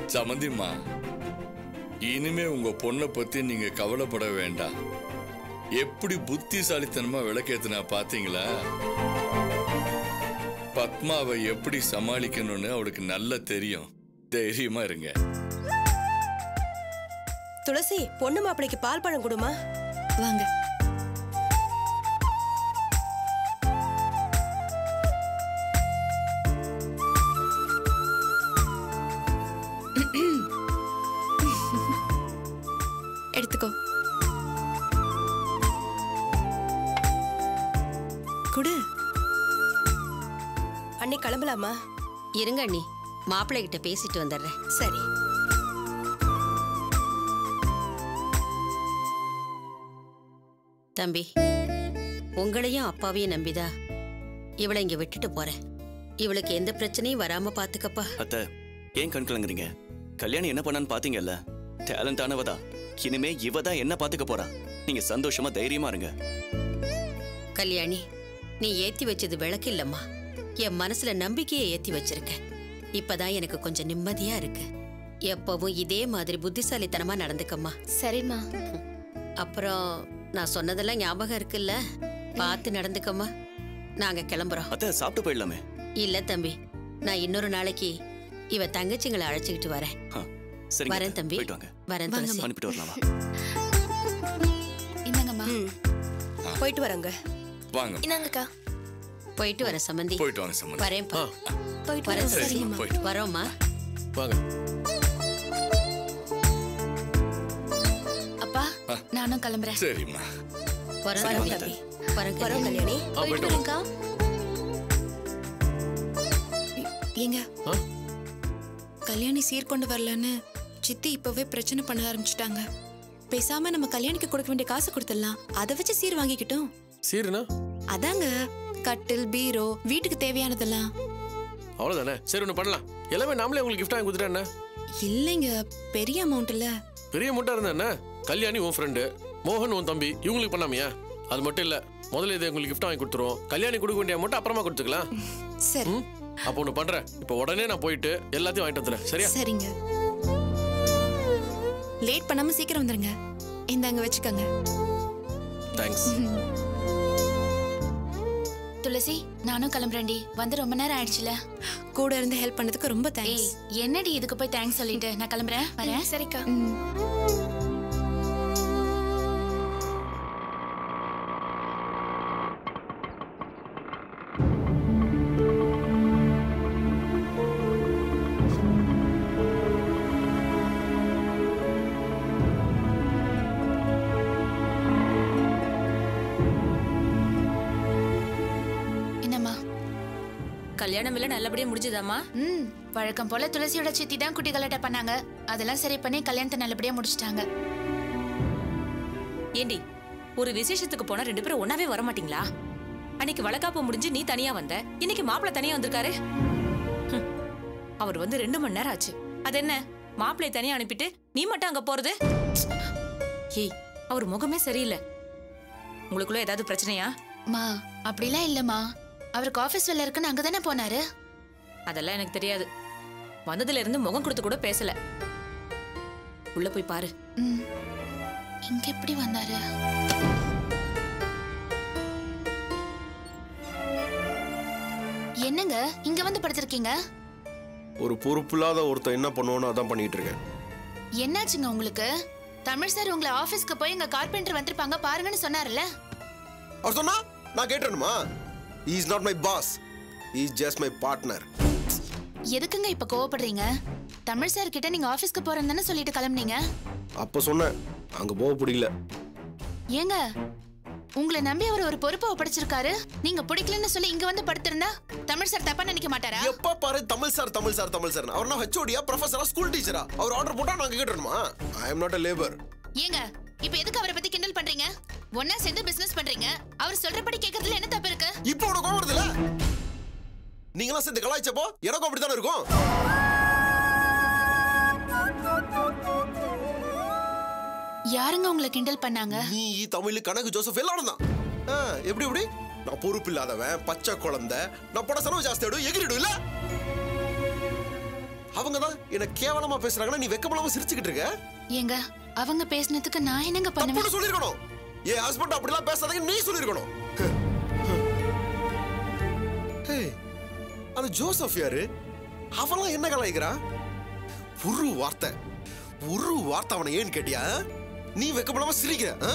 சமந்திம்மா இனிமே உங்க பொண்ணை பத்தி நீங்க கவலைப்பட வேண்டாம் எப்படி புத்திசாலித்தனமா விளக்கேத்துனா பாத்தீங்களா பத்மாவை எப்படி சமாளிக்கணும்னு அவளுக்கு நல்லா தெரியும் தைரியமா இருங்க துளசி பொண்ணு மாப்பிளைக்கு பால் பழம் கொடுமா வாங்க எடுத்துக்கோ குடு அண்ணி கிளம்பலாமா இருங்க அண்ணி மாப்பிள்ளை கிட்ட பேசிட்டு வந்துடுறேன் சரி தம்பி உங்களையும் அப்பாவையும் நம்பிதா இவளை இங்க விட்டுட்டு போறேன் இவளுக்கு எந்த பிரச்சனையும் வராம பாத்துக்கப்பா அத்தை ஏன் கண் கலங்குறீங்க கல்யாணி என்ன பண்ணான்னு பாத்தீங்கல்ல டேலண்ட் ஆனவதா இனிமே இவ தான் என்ன பாத்துக்க போறா நீங்க சந்தோஷமா தைரியமா இருங்க கல்யாணி நீ ஏத்தி வச்சது விளக்கு இல்லம்மா என் மனசுல நம்பிக்கையை ஏத்தி வச்சிருக்க இப்பதான் எனக்கு கொஞ்சம் நிம்மதியா இருக்கு எப்பவும் இதே மாதிரி புத்திசாலித்தனமா நடந்துக்கம்மா சரிம்மா அப்புறம் நான் சொன்னதெல்லாம் ஞாபகம் இருக்குல்ல பார்த்து நடந்துக்கம்மா நாங்க கிளம்புறோம் அத்தை சாப்பிட்டு போயிடலாமே இல்ல தம்பி நான் இன்னொரு நாளைக்கு இவ தங்கச்சிங்களை அழைச்சிக்கிட்டு வரேன் ஆ, சரிங்க வரேன் அத்தை. தம்பி போயிட்டு வாங்க வரேன் துளசி அனுப்பிட்டு வரலாமா இந்தாங்கம்மா ம் போயிட்டு வரேங்க வாங்க இந்தாங்கக்கா போயிட்டு வரேன் சம்மந்தி போயிட்டு வாங்க சம்மந்தி வரேன்ப்பா போயிட்டு வரேன் வரேன். துளசி போயிட்டு வரோம்மா வாங்க அப்பா நானும் கிளம்புறேன் சரிம்மா வரோம் வரோம் தம்பி தம்பி வரோம் வரோம் கல்யாணி கல்யாணி ஆ போயிட்டு வாங்க வரேன்க்கா ஏங்க ஆ? கல்யாணி சீர்கொண்டு வரலன்னு சித்தி இப்பவே பிரச்சனை பண்ண ஆரம்பிச்சிட்டாங்க பேசாம நம்ம கல்யாணிக்கு கொடுக்க வேண்டிய காசு கொடுத்துடலாம் அதை வச்சு சீர் வாங்கிக்கிட்டோம் சீருண்ணா அதாங்க கட்டில் பீரோ வீட்டுக்கு தேவையானதெல்லாம் அவ்வளவுதானே சரி ஒன்று பண்ணலாம் எல்லாமே நாமளே உங்களுக்கு gift வாங்கி கொடுத்துட்டா என்ன இல்லைங்க பெரிய அமௌண்ட் இல்ல பெரிய முட்டா இருந்தா என்ன கல்யாணி உன் ஃப்ரெண்டு மோகன் உன் தம்பி இவங்களுக்கு பண்ணாமையா அது மட்டும் இல்ல முதல்ல இதை உங்களுக்கு gift வாங்கி கொடுத்துருவோம் கல்யாணி கொடுக்க வேண்டிய அமௌண்ட் அப்புறமா கொடுத்துக்கலாம் சரி ம் அப்போ ஒன்று பண்றேன் இப்போ உடனே நான் போயிட்டு எல்லாத்தையும் வாங்கிட்டு வந்துடுறேன் சரியா சரிங்க லேட் பண்ணாம சீக்கிரம் வந்துருங்க இந்தாங்க வச்சுக்கோங்க தேங்க்ஸ் துளசி நானும் கிளம்புறேன்டி வந்து ரொம்ப நேரம் ஆயிடுச்சுல கூட இருந்து ஹெல்ப் பண்ணதுக்கு ரொம்ப ஏய் தேங்க்ஸ் என்னடி இதுக்கு போய் தேங்க்ஸ் சொல்லிட்டு நான் கிளம்புறேன் வரேன் சரிக்கா என்னம்மா கல்யாணம் எல்லாம் நல்லபடியா முடிஞ்சதாமா ம் வழக்கம் போல துளசியோட சித்தி தான் குட்டி கலாட்டா பண்ணாங்க அதெல்லாம் சரி பண்ணி கல்யாணத்தை நல்லபடியா முடிச்சிட்டாங்க ஏண்டி ஒரு விசேஷத்துக்கு போனா ரெண்டு பேரும் ஒன்னாவே வர மாட்டீங்களா அன்னைக்கு வளகாப்பு முடிஞ்சு நீ தனியா வந்த இன்னைக்கு மாப்பிள்ளை தனியா வந்திருக்காரு ஹம். அவர் வந்து ரெண்டு மணி நேரம் ஆச்சு அது என்ன மாப்பிள்ளை தனியா அனுப்பிட்டு நீ மட்டும் அங்க போறது ஏய் அவர் முகமே சரியில்லை உங்களுக்குள்ள ஏதாவது பிரச்சனையா மா அப்படிலாம் இல்லம்மா அவருக்கு ஆபீஸ் வேலை இருக்குன்னு அங்கதானே போனாரு அதெல்லாம் எனக்கு தெரியாது வந்ததுல இருந்து முகம் கொடுத்து கூட பேசல உள்ள போய் பாரு ம் இங்க எப்படி வந்தாரு என்னங்க இங்க வந்து படுத்திருக்கீங்க ஒரு பொறுப்பில்லாத ஒருத்தன் என்ன பண்ணுவோன்னு அதான் பண்ணிட்டு இருக்கேன் என்னாச்சுங்க உங்களுக்கு தமிழ் சார் உங்களை ஆபீஸ்க்கு போய் எங்க கார்பெண்டர் வந்திருப்பாங்க பாருங்கன்னு சொன்னார்ல அவர் சொன்னா நான் கேட்டணுமா is not my boss is just my partner எதுக்குங்க இப்ப கோவப்படுறீங்க தமிழ் சார் கிட்ட நீங்க ஆபீஸ்க்கு போறேன்னு தானே சொல்லிட்டு கிளம்புனீங்க அப்ப சொன்னேன் அங்க போக பிடிக்கல ஏங்க உங்களை நம்பி அவர் ஒரு பொறுப்பை ஒப்படைச்சிருக்காரு நீங்க பிடிக்கலன்னு சொல்லி இங்க வந்து படுத்திருந்தா தமிழ் சார் தப்பா நினைக்க மாட்டாரா எப்ப பாரு Tamil sir Tamil sir Tamil sir அவர் நான் ஹெச்ஓடியா ப்ரொஃபஸரா ஸ்கூல் டீச்சரா அவர் ஆர்டர் போட்டா நாங்க கேட்டணுமா I am not a labour ஏங்க இப்ப எதுக்கு அவரை பத்தி கிண்டல் பண்றீங்க ஒன்னா சேர்ந்து பிசினஸ் பண்றீங்க அவர் சொல்றபடி கேக்குறதுல என்ன தப்பு இருக்கு இப்போ உனக்கு கோவம் வருதுல நீங்களாம் சேர்ந்து கலாய்ச்சப்போ எனக்கும் அப்படித்தானே இருக்கும் யாருங்க உங்களை கிண்டல் பண்ணாங்க நீ தமிழ் கணக்கு ஜோசப் எல்லாரும் தான் ஆ, எப்படி எப்படி நான் பொறுப்பு இல்லாதவன் பச்சை குழந்தை நான் போட செலவு ஜாஸ்தி ஆயிடும் எகிரிடும் இல்ல அவ அவங்க தான் என்ன கேவலமா பேசுறாங்கன்னா நீ வெக்கப்படாம சிரிச்சுக்கிட்டு இருக்க ஏங்க அவங்க பேசினதுக்கு நான் என்னங்க பண்ணுவேன் தப்புன்னு சொல்லிருக்கணும் என் ஹஸ்பண்ட் அப்படிலாம் பேசாதீங்க நீ சொல்லிருக்கணும் ஹே, அந்த ஜோசப் யாரு அவன்லாம் என்ன கலாய்க்கிறா ஒரு வார்த்தை ஒரு வார்த்தை அவனை ஏன்னு கேட்டியா நீ வெக்கப்படாம சிரிக்கிற ஆ?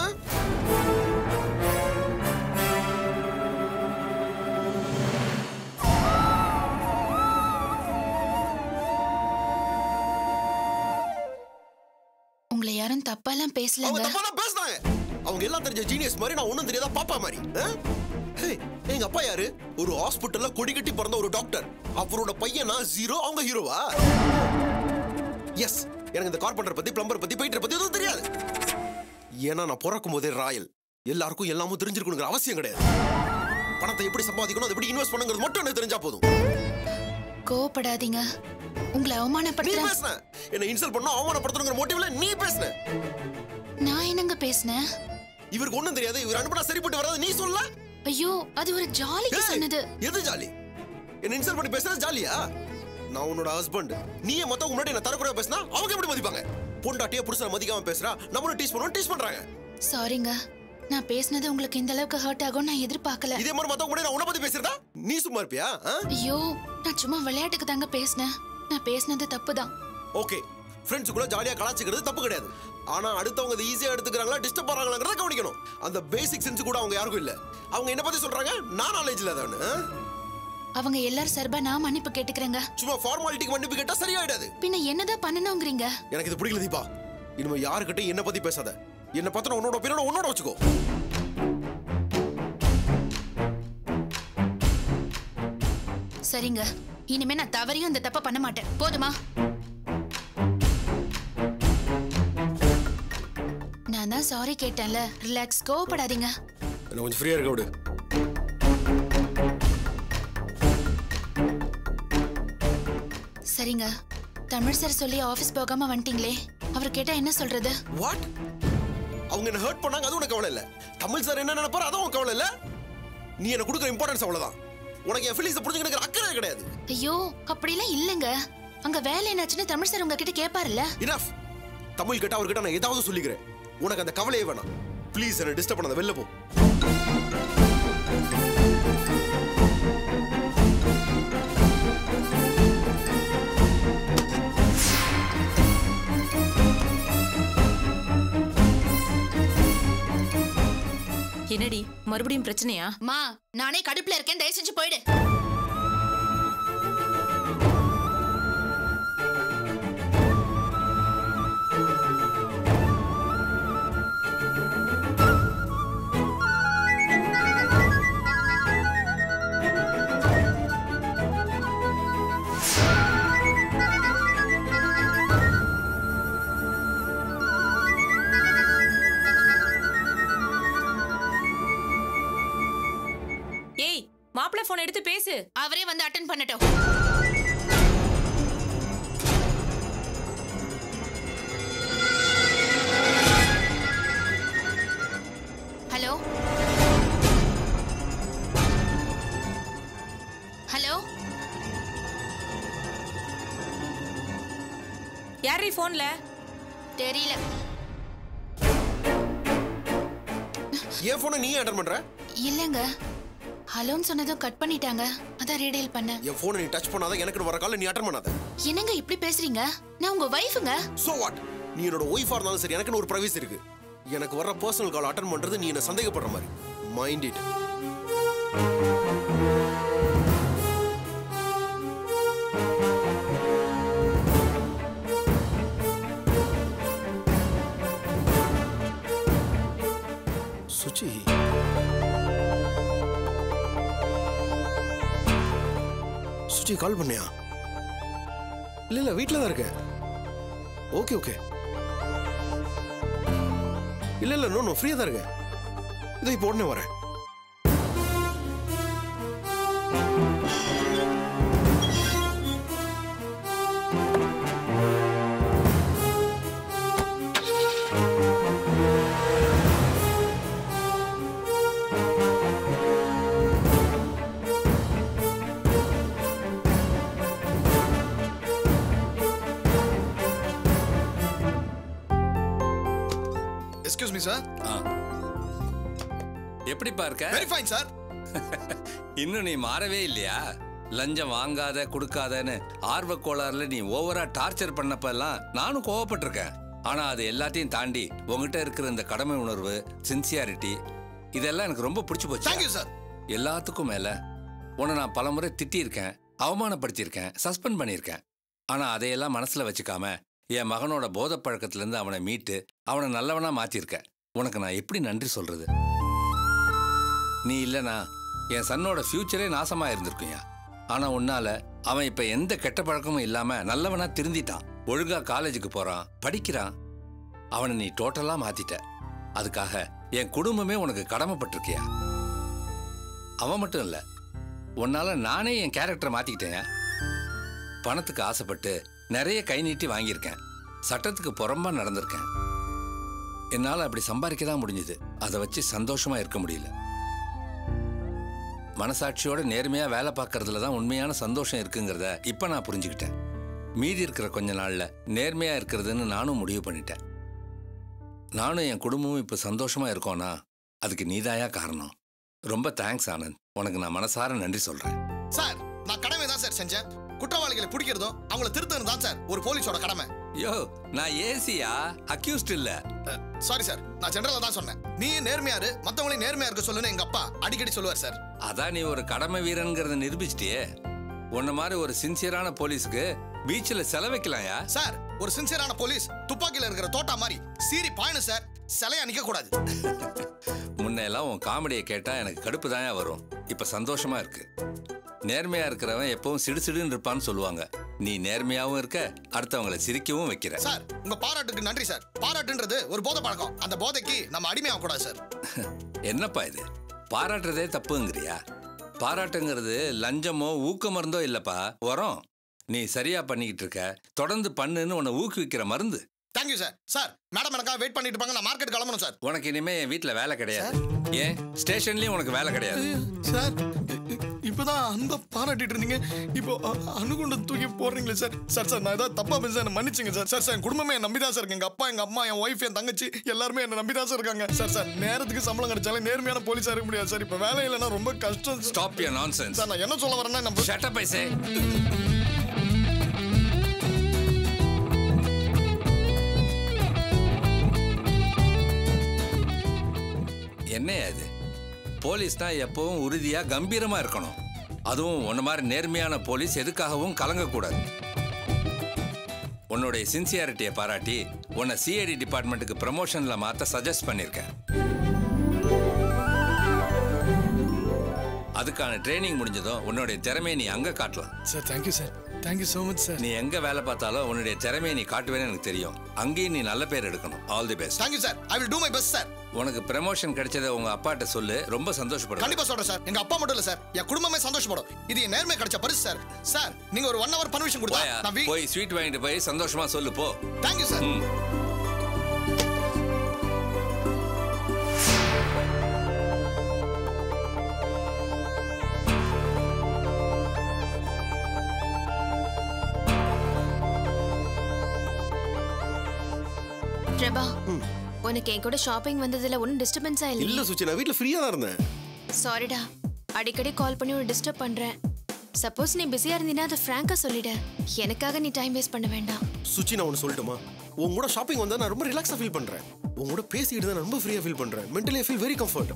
உங்களை யாரும் தப்பாலாம் அவங்க பேசலங்க தப்பா தான் பேசுறாங்க அவங்க எல்லாம் தெரிஞ்ச ஜீனியஸ் மாதிரி நான் ஒண்ணும் தெரியாத பாப்பா மாதிரி ஆ? ஹே, எங்க அப்பா யாரு ஒரு ஹாஸ்பிட்டல்ல கொடி கட்டி பிறந்த ஒரு டாக்டர் அவரோட பையனா ஜீரோ அவங்க ஹீரோவா எஸ் எனக்கு இந்த கார்பெண்டர் பத்தி பிளம்பர் பத்தி பெயிண்டர் பத்தி எதுவும் தெரியாது ஏன்னா நான் பிறக்கும் போதே ராயல் எல்லாருக்கும் எல்லாமும் தெரிஞ்சிருக்கணுங்கிற அவசியம் கிடையாது பணத்தை எப்படி சம்பாதிக்கணும் அதை எப்படி இன்வெஸ்ட் பண்ணுங்கிறது மட்டும் எனக்கு தெரிஞ்சா போதும் கோவப்படாதீங்க உங்களை நீ அவமானப்படுத்த பேசுன என்ன இன்சல்ட் பண்ணணும் அவமானப்படுத்தணுங்கிற மோட்டிவ்ல நீ பேசுன நான் என்னங்க பேசினேன் இவருக்கு ஒண்ணும் தெரியாது இவர் அனுப்பினா சரிப்பட்டு வராது நீ சொல்ல ஐயோ அது ஒரு ஜாலிக்கு ஏய், சொன்னது எது ஜாலி என்ன இன்சல்ட் பண்ணி பேசுறது ஜாலியா நான் உன்னோட ஹஸ்பண்ட் நீயே மத்தவங்க முன்னாடி என்ன தரக்குறையா பேசினா அவங்க எப்படி மதிப்பாங்க பொண்டாட்டியே புருஷனை மதிக்காம பேசுறா நம்மளும் டீஸ் பண்ணுவோம் டீஸ் பண்றாங்க சாரிங்க நான் பேசினது உங்களுக்கு இந்த அளவுக்கு ஹர்ட் ஆகும் நான் எதிர்பார்க்கல இதே மாதிரி மத்தவங்க முன்னாடி நான் உன்னை பத்தி பேசுறதா நீ சும்மா இருப்பியா ஐயோ நான் சும்மா விளையாட்டுக்கு தாங்க பேசினேன் நான் பேசினது தப்பு தான் ஓகே ஃப்ரெண்ட்ஸுக்குள்ள ஜாலியா கலாச்சிக்கிறது தப்பு கிடையாது ஆனா அடுத்தவங்க இதை ஈஸியா எடுத்துக்கிறாங்களா டிஸ்டர்ப் பண்றாங்களாங்கிறத கவனிக்கணும் அந்த பேசிக் சென்ஸ் கூட அவங்க யாருக்கும் இல்ல அவங்க என்ன பத்தி சொல்றாங்க நான் நாலேஜ் இல்லாதவனு ஆ? அவங்க எல்லாரும் சார்பா நான் மன்னிப்பு கேட்டுக்கிறேங்க சும்மா ஃபார்மாலிட்டிக்கு மன்னிப்பு கேட்டா சரியாயிடாது பின்ன என்னதான் பண்ணணுங்கிறீங்க எனக்கு இது பிடிக்கல தீபா இனிமே யாருக்கிட்டையும் என்ன பத்தி பேசாத என்ன பத்தின உன்னோட ஒப்பீனியன் உன்னோட வச்சுக்கோ சரிங்க இனிமே நான் தவறையும் இந்த தப்ப பண்ண மாட்டேன் போதுமா நான் தான் சாரி கேட்டேன்ல ரிலாக்ஸ் கோவப்படாதீங்க என்ன கொஞ்சம் ஃப்ரீயா இருக்க விடு சரிங்க தமிழ் சார் சொல்லி ஆபீஸ் போகாம வந்துட்டீங்களே அவர் கேட்டா என்ன சொல்றது வாட் அவங்க என்ன ஹர்ட் பண்ணாங்க அது உனக்கு கவலை இல்ல தமிழ் சார் என்ன நினைப்பாரு அதுவும் உனக்கு கவலை இல்ல நீ என்ன கொடுக்குற இம்பார்ட்டன்ஸ் அவ்வளவுதான் உனக்கு என் ஃபீலிங்ஸ் புரிஞ்சுக்கிற அக்கறை கிடையாது ஐயோ அப்படிலாம் இல்லைங்க அங்க வேலை என்னாச்சுன்னு தமிழ் சார் உங்ககிட்ட கேட்பாருல்ல இனஃப் தமிழ் கிட்ட அவர்கிட்ட நான் ஏதாவது சொல்லிக்கிறேன் உனக்கு அந்த கவலையே வேணாம் ப்ளீஸ் என்ன டிஸ்டர்ப் பண்ணாத வெளில போ என்னடி மறுபடியும் பிரச்சனையா மா நானே கடுப்புல இருக்கேன் தயவு செஞ்சு போயிடு ஏய் மாப்பிள்ளை போன் எடுத்து பேசு அவரே வந்து அட்டன் பண்ணட்டும் ஹலோ ஹலோ யாரீ போன்ல தெரியல என் போனை நீ அட்டன் பண்ற இல்லங்க ஹலோன்னு சொன்னதும் கட் பண்ணிட்டாங்க அதான் ரீடைல் பண்ணேன் என் போனை நீ டச் பண்ணாத எனக்கு வர கால நீ அட்டன் பண்ணாத என்னங்க இப்படி பேசுறீங்க நான் உங்க வைஃபுங்க சோ வாட் நீ என்னோட ஒய்ஃபா இருந்தாலும் சரி எனக்குன்னு ஒரு பிரைவசி இருக்கு எனக்கு வர பர்சனல் கால் அட்டன் பண்றது நீ என்ன சந்தேகப்படுற மாதிரி mind it Suchi Suchi call பண்ணியா இல்ல இல்ல வீட்ல தான் இருக்கேன் ஓகே ஓகே இல்ல இல்ல நோ நோ ஃப்ரீயா தான் இருக்கேன் இதோ இப்போ உடனே வரேன் எக்ஸ்கியூஸ் மீ சார் ஆ. எப்படிப்பா இருக்க வெரி ஃபைன் சார் இன்னும் நீ மாறவே இல்லையா லஞ்சம் வாங்காத கொடுக்காதன்னு ஆர்வ கோளாறுல நீ ஓவரா டார்ச்சர் பண்ணப்பெல்லாம் நானும் கோவப்பட்டிருக்கேன் ஆனா அது எல்லாத்தையும் தாண்டி உங்ககிட்ட இருக்கிற இந்த கடமை உணர்வு சின்சியாரிட்டி இதெல்லாம் எனக்கு ரொம்ப பிடிச்சு போச்சு தேங்க்யூ சார் எல்லாத்துக்கும் மேல உன்னை நான் பலமுறை திட்டியிருக்கேன் அவமானப்படுத்தியிருக்கேன் சஸ்பெண்ட் பண்ணியிருக்கேன் ஆனா அதையெல்லாம் மனசுல வச்சுக்காம என் மகனோட போதை பழக்கத்திலேருந்து அவனை மீட்டு அவனை நல்லவனா மாத்திருக்க உனக்கு நான் எப்படி நன்றி சொல்றது நீ இல்லனா என் சன்னோட ஃபியூச்சரே நாசமா இருந்திருக்குயா ஆனா உன்னால அவன் இப்ப எந்த கெட்ட பழக்கமும் இல்லாம நல்லவனா திருந்திட்டான் ஒழுங்கா காலேஜுக்கு போறான் படிக்கிறான் அவனை நீ டோட்டலா மாத்திட்ட அதுக்காக என் குடும்பமே உனக்கு கடமைப்பட்டிருக்கியா அவன் மட்டும் இல்ல உன்னால நானே என் கேரக்டரை மாத்திக்கிட்டேன் பணத்துக்கு ஆசைப்பட்டு நிறைய கை நீட்டி வாங்கியிருக்கேன் சட்டத்துக்கு புறம்பா நடந்திருக்கேன் என்னால அப்படி சம்பாதிக்க தான் முடிஞ்சது அதை வச்சு சந்தோஷமா இருக்க முடியல மனசாட்சியோட நேர்மையா வேலை பார்க்கறதுல தான் உண்மையான சந்தோஷம் இருக்குங்கிறத இப்ப நான் புரிஞ்சுக்கிட்டேன் மீதி இருக்கிற கொஞ்ச நாள்ல நேர்மையா இருக்கிறதுன்னு நானும் முடிவு பண்ணிட்டேன் நானும் என் குடும்பமும் இப்ப சந்தோஷமா இருக்கோம்னா அதுக்கு நீதாயா காரணம் ரொம்ப தேங்க்ஸ் ஆனந்த் உனக்கு நான் மனசார நன்றி சொல்றேன் சார் நான் கடமை தான் சார் செஞ்சேன் குற்றவாளிகளை பிடிக்கிறதும் அவங்கள திருத்தணும் தான் சார் ஒரு போலீஸோட கடமை யோ நான் ஏசியா அக்யூஸ்ட் இல்ல சாரி சார் நான் ஜெனரலா தான் சொன்னேன் நீ நேர்மையாரு மத்தவங்களையும் நேர்மையா இருக்க சொல்லுன்னு எங்க அப்பா அடிக்கடி சொல்லுவார் சார் அதான் நீ ஒரு கடமை வீரன்கிறத நிரூபிச்சிட்டியே உன்ன மாதிரி ஒரு சின்சியரான போலீஸ்க்கு பீச்சில் செலவைக்கலாம்யா சார் ஒரு சின்சியரான போலீஸ் துப்பாக்கியில இருக்கிற தோட்டா மாதிரி சீரி பாயணும் சார் சிலையா நிக்க கூடாது முன்னெல்லாம் உன் காமெடியை கேட்டா எனக்கு கடுப்பு தாயா வரும் இப்ப சந்தோஷமா இருக்கு நேர்மையா இருக்கிறவன் எப்பவும் சிடுசிடுன்னு இருப்பான்னு சொல்லுவாங்க நீ நேர்மையாவும் இருக்க அடுத்தவங்களை சிரிக்கவும் வைக்கிற சார் உங்க பாராட்டுக்கு நன்றி சார் பாராட்டுன்றது ஒரு போதை பழக்கம் அந்த போதைக்கு நம்ம அடிமையாக கூடாது சார் என்னப்பா இது பாராட்டுறதே தப்புங்கிறியா பாராட்டுங்கிறது லஞ்சமோ ஊக்க மருந்தோ இல்லப்பா வரோம் நீ சரியா பண்ணிக்கிட்டு இருக்க தொடர்ந்து பண்ணுன்னு உன்னை ஊக்குவிக்கிற மருந்து தேங்க்யூ சார் சார் மேடம் எனக்காக வெயிட் பண்ணிட்டு இருப்பாங்க நான் மார்க்கெட் கிளம்பணும் சார் உனக்கு இனிமே என் வீட்ல வேலை கிடையாது ஏன் ஸ்டேஷன்லயும் உனக்கு வேலை கிடையாது சார் இப்பதான் அன்பை பாராட்டிட்டு இருந்தீங்க இப்போ அணுகுண்ட தூக்கி போடுறீங்களே சார் சார் சார் நான் ஏதாவது தப்பா பேச என்ன மன்னிச்சுங்க சார் சார் சார் என் குடும்பமே என் நம்பி தான் சார் இருக்கு எங்க அப்பா எங்க அம்மா என் ஒய்ஃப் என் தங்கச்சி எல்லாருமே என்ன நம்பி தான் சார் இருக்காங்க சார் சார் நேரத்துக்கு சம்பளம் கிடைச்சாலே நேர்மையான போலீஸா இருக்க முடியாது சார் இப்போ வேலை இல்லைன்னா ரொம்ப கஷ்டம் ஸ்டாப் யூர் நான்சென்ஸ் சார் நான் என்ன சொல்ல வரேன்னா நம்ம ஷட் அப் ஐ சே என்னையா இது போலீஸ்னா எப்பவும் உறுதியா கம்பீரமா இருக்கணும் அதுவும் உன்ன மாதிரி நேர்மையான போலீஸ் எதுக்காகவும் கலங்கக்கூடாது உன்னுடைய சின்சியாரிட்டியை பாராட்டி உன்னை சிஐடி டிபார்ட்மெண்ட்டுக்கு ப்ரமோஷன்ல மாத்த சஜஸ்ட் பண்ணியிருக்கேன் அதுக்கான ட்ரைனிங் முடிஞ்சதும் உன்னுடைய திறமையை நீ அங்க காட்டலாம் sir thank you sir thank you so much sir நீ எங்க வேலை பார்த்தாலும் உன்னுடைய திறமையை நீ காட்டுவேன்னு எனக்கு தெரியும் அங்கேயும் நீ நல்ல பேர் எடுக்கணும் all the best thank you sir I will do my best sir உனக்கு ப்ரமோஷன் கிடைச்சதை உங்க அப்பாட்ட சொல்லு ரொம்ப சந்தோஷப்படுறேன் கண்டிப்பா சொல்றேன் சார் எங்க அப்பா மட்டும் இல்ல சார் என் குடும்பமே சந்தோஷப்படும் இது என் நேர்மை கிடைச்ச பரிசு சார் சார் நீங்க ஒரு ஒன் ஹவர் பர்மிஷன் கொடுத்தா போயா, நான் வீ போய் ஸ்வீட் வாங்கிட்டு போய் சந்தோஷமா சொல்லு போ தேங்க்யூ சார் ம். பிரபா உனக்கு என் கூட ஷாப்பிங் வந்ததுல ஒன்றும் டிஸ்டர்பன்ஸா இல்ல இல்லை சுச்சி நான் வீட்ல ஃப்ரீயா தான் இருந்தேன் சாரிடா அடிக்கடி கால் பண்ணி ஒரு டிஸ்டர்ப் பண்றேன் சப்போஸ் நீ பிஸியா இருந்தீனா அதை ஃப்ராங்கா சொல்லிடு எனக்காக நீ டைம் வேஸ்ட் பண்ண வேண்டாம் சுச்சி நான் ஒன்று சொல்லட்டுமா உங்க கூட ஷாப்பிங் வந்தா நான் ரொம்ப ரிலாக்ஸா ஃபீல் பண்றேன் உங்க கூட பேசிக்கிட்டு தான் நான் ரொம்ப ஃப்ரீயா ஃபீல் பண்றேன் mentally feel very comfort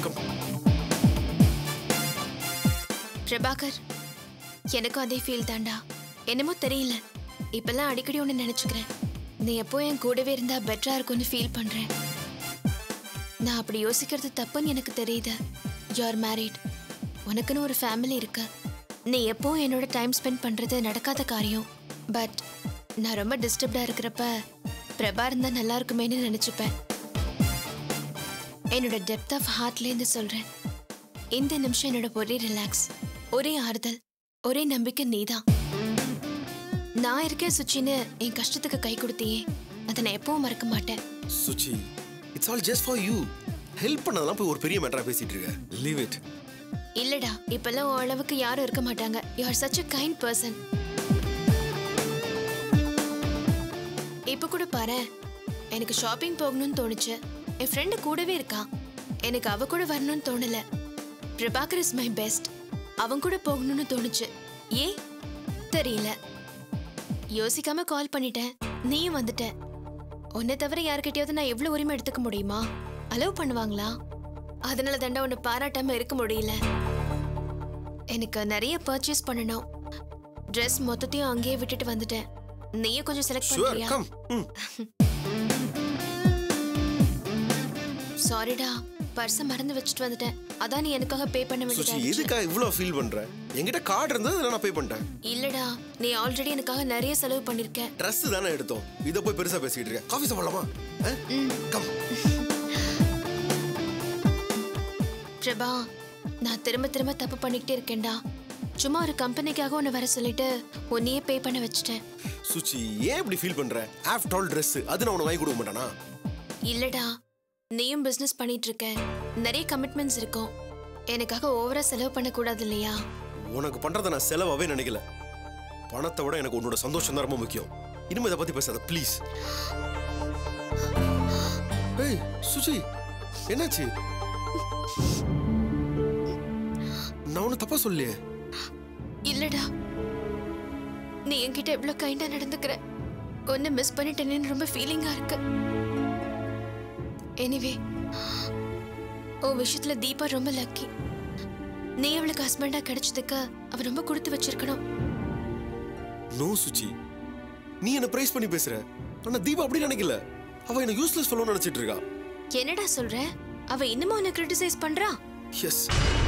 Prabhakar எனக்கும் அதே ஃபீல் தான்டா என்னமோ தெரியல இப்பெல்லாம் அடிக்கடி ஒன்று நினைச்சுக்கிறேன் நீ எப்போ என் கூடவே இருந்தா பெட்டரா இருக்கும்னு ஃபீல் பண்றேன் நான் அப்படி யோசிக்கிறது தப்புன்னு எனக்கு தெரியுது யூஆர் மேரிட் உனக்குன்னு ஒரு ஃபேமிலி இருக்கு நீ எப்போ என்னோட டைம் ஸ்பெண்ட் பண்றது நடக்காத காரியம் பட் நான் ரொம்ப டிஸ்டர்ப்டா இருக்கிறப்ப பிரபா இருந்தா நல்லா இருக்குமேன்னு நினைச்சுப்பேன் என்னோட டெப்த் ஆஃப் ஹார்ட்லேருந்து சொல்றேன் இந்த நிமிஷம் என்னோட ஒரே ரிலாக்ஸ் ஒரே ஆறுதல் ஒரே நம்பிக்கை நீதான் நான் இருக்கேன் சுச்சின்னு என் கஷ்டத்துக்கு கை கொடுத்தியே அதை நான் எப்பவும் மறக்க மாட்டேன் Suchi it's all just for you help பண்ணதெல்லாம் போய் ஒரு பெரிய மேட்டரா பேசிட்டு இருக்க லீவ் இட் இல்லடா இப்பெல்லாம் உன் அளவுக்கு யாரும் இருக்க மாட்டாங்க you are such a kind person இப்போ கூட பாரு எனக்கு ஷாப்பிங் போகணும்னு தோணுச்சு என் ஃப்ரெண்டு கூடவே இருக்கா எனக்கு அவ கூட வரணும்னு தோணல பிரபாகர் இஸ் மை பெஸ்ட் அவன் கூட போகணும்னு தோணுச்சு ஏன் தெரியல யோசிக்காம கால் பண்ணிட்டேன் நீயும் வந்துட்ட உன்னை தவிர யார்கிட்டயாவது நான் எவ்வளவு உரிமை எடுத்துக்க முடியுமா அலோவ் பண்ணுவாங்களா அதனால தாண்டா உன்னை பாராட்டாம இருக்க முடியல எனக்கு நிறைய பர்ச்சேஸ் பண்ணணும் ட்ரெஸ் மொத்தத்தையும் அங்கேயே விட்டுட்டு வந்துட்டேன் நீயே கொஞ்சம் செலக்ட் ஷுவர் பண்றியா கம் ம் சாரிடா பர்ஸ மறந்து வச்சுட்டு வந்துட்டேன் அதான் நீ எனக்காக பே பண்ண சுச்சி வேண்டியதா எதுக்காக இவ்வளோ ஃபீல் பண்ற என்கிட்ட கார்டு இருந்தது அதை நான் பே பண்ணிட்டேன் இல்லடா நீ ஆல்ரெடி எனக்காக நிறைய செலவு பண்ணிருக்க ட்ரெஸ் தானே எடுத்தோம் இதை போய் பெருசா பேசிக்கிட்டு இருக்க காஃபி சாப்பிடலாமா கம் பிரபா நான் திரும்ப திரும்ப தப்பு பண்ணிக்கிட்டே இருக்கேன்டா சும்மா ஒரு கம்பெனிக்காக உன்னை வர சொல்லிட்டு உன்னையே பே பண்ண வச்சுட்டேன் சுச்சி ஏன் இப்படி ஃபீல் பண்ற ஆஃப்டர் ஆல் ட்ரெஸ் அது நான் உனக்கு வாங்கி கொடுக்க மாட்டானா இல்லடா நீயும் பிசினஸ் பண்ணிட்டு இருக்க நிறைய கமிட்மெண்ட்ஸ் இருக்கும் எனக்காக ஓவரா செலவு பண்ணக்கூடாது இல்லையா உனக்கு பண்றத நான் செலவாவே நினைக்கல பணத்தை விட எனக்கு உன்னோட சந்தோஷம் தான் ரொம்ப முக்கியம் இனிமே இதை பத்தி பேசாத ப்ளீஸ் ஏய் சுச்சி என்னாச்சு நான் ஒன்னும் தப்பா சொல்லியே இல்லடா நீ என்கிட்ட எவ்வளவு கைண்டா நடந்துக்கிற ஒன்னு மிஸ் பண்ணிட்டேனேன்னு ரொம்ப ஃபீலிங்கா இருக்கு எனிவே உன் விஷயத்துல தீபா ரொம்ப லக்கி நீ அவளுக்கு ஹஸ்பண்டா கிடைச்சதுக்கு அவ ரொம்ப கொடுத்து வச்சிருக்கணும் நோ சுச்சி நீ என்ன பிரைஸ் பண்ணி பேசுற ஆனா தீபா அப்படி நினைக்கல அவ என்ன யூஸ்லெஸ் ஃபெல்லோ நினைச்சிட்டு இருக்கா என்னடா சொல்ற அவ இன்னுமா உன்னை கிரிட்டிசைஸ் பண்றா எஸ்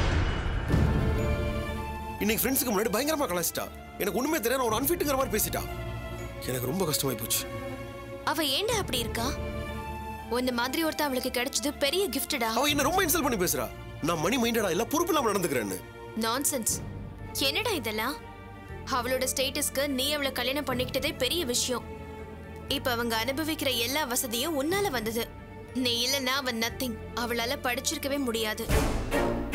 இன்னைக்கு ஃப்ரெண்ட்ஸுக்கு முன்னாடி பயங்கரமா கலாச்சிட்டா எனக்கு ஒண்ணுமே தெரியாது நான் ஒரு அன்ஃபிட்டுங்கிற மாதிரி பேசிட்டா எனக்கு ரொம்ப கஷ்டமாயி போச்சு அவ ஏன்டா அப்படி இருக்கா உன்ன மாதிரி ஒருத்த அவளுக்கு கிடைச்சது பெரிய கிஃப்டடா அவ என்ன ரொம்ப இன்சல்ட் பண்ணி பேசுறா நான் மணி மைண்டடா இல்ல பொறுப்பு இல்லாம நடந்துக்கிறேன்னு நான்சென்ஸ் என்னடா இதெல்லாம் அவளோட ஸ்டேட்டஸ்க்கு நீ அவளை கல்யாணம் பண்ணிக்கிட்டதே பெரிய விஷயம் இப்ப அவங்க அனுபவிக்கிற எல்லா வசதியும் உன்னால வந்தது நீ இல்லைன்னா அவன் நத்திங் அவளால படிச்சிருக்கவே முடியாது